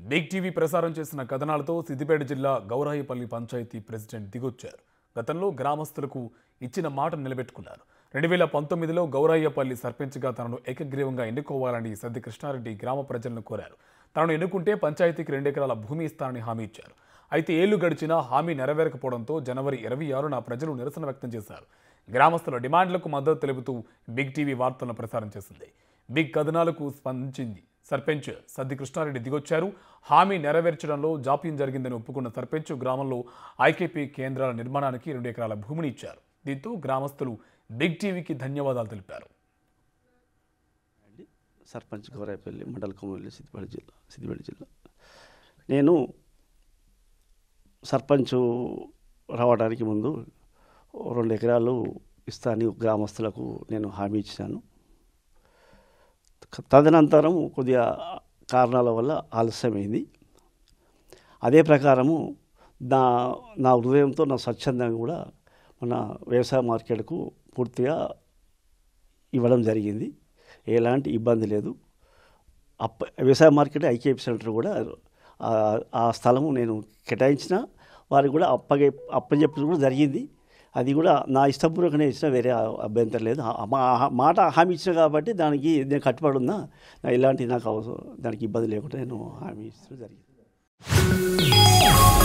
big TV ప్రసారం చేసిన కథనాలతో సిద్దిపేట జిల్లా గౌరాయిపల్లి పంచాయతీ ప్రెసిడెంట్ దిగొచ్చారు గతంలో గ్రామస్తులకు ఇచ్చిన మాట నిలబెట్టుకున్నారు రెండు వేల పంతొమ్మిదిలో గౌరాయ్యపల్లి సర్పంచ్గా తనను ఏకగ్రీవంగా ఎన్నుకోవాలని సద్ది కృష్ణారెడ్డి గ్రామ ప్రజలను కోరారు తనను ఎన్నుకుంటే పంచాయతీకి రెండెకరాల భూమి ఇస్తానని హామీ ఇచ్చారు అయితే ఏళ్లు గడిచినా హామీ నెరవేరకపోవడంతో జనవరి ఇరవై ఆరున ప్రజలు నిరసన వ్యక్తం చేశారు గ్రామస్తుల డిమాండ్లకు మద్దతు తెలుపుతూ బిగ్ టీవీ వార్తలను ప్రసారం చేసింది బిగ్ కథనాలకు స్పందించింది సర్పంచ్ సద్ది కృష్ణారెడ్డి దిగొచ్చారు హామీ నెరవేర్చడంలో జాప్యం జరిగిందని ఒప్పుకున్న సర్పంచ్ గ్రామంలో ఐకేపీ కేంద్రాల నిర్మాణానికి రెండు ఎకరాల భూమిని ఇచ్చారు దీంతో గ్రామస్తులు బిగ్ టీవీకి ధన్యవాదాలు తెలిపారు సర్పంచ్ గౌరాయపల్లి మండల కొమ్మల్లి సిద్దిపేట జిల్లా సిద్దిపేట జిల్లా నేను సర్పంచ్ రావడానికి ముందు రెండు ఎకరాలు ఇస్తాను గ్రామస్తులకు నేను హామీ ఇచ్చాను తదనంతరం కొద్దిగా కారణాల వల్ల ఆలస్యమైంది అదే ప్రకారము నా నా హృదయంతో నా స్వచ్ఛందంగా కూడా మన వ్యవసాయ మార్కెట్కు పూర్తిగా ఇవ్వడం జరిగింది ఎలాంటి ఇబ్బంది లేదు అప్ప వ్యవసాయ మార్కెట్ ఐకేపీ సెంటర్ కూడా ఆ- ఆ స్థలము నేను కేటాయించిన వారికి కూడా అప్పగే అప్పచెప్పడం కూడా జరిగింది అది కూడా నా ఇష్టపూర్వకనే ఇచ్చిన వేరే అభ్యంతరం లేదు ఆ- మా మాట హామీ ఇచ్చిన కాబట్టి దానికి నేను కట్టుబడి ఉన్నా నా ఎలాంటి నాకు అవసరం దానికి ఇబ్బంది లేకుండా నేను హామీ ఇచ్చడం జరిగింది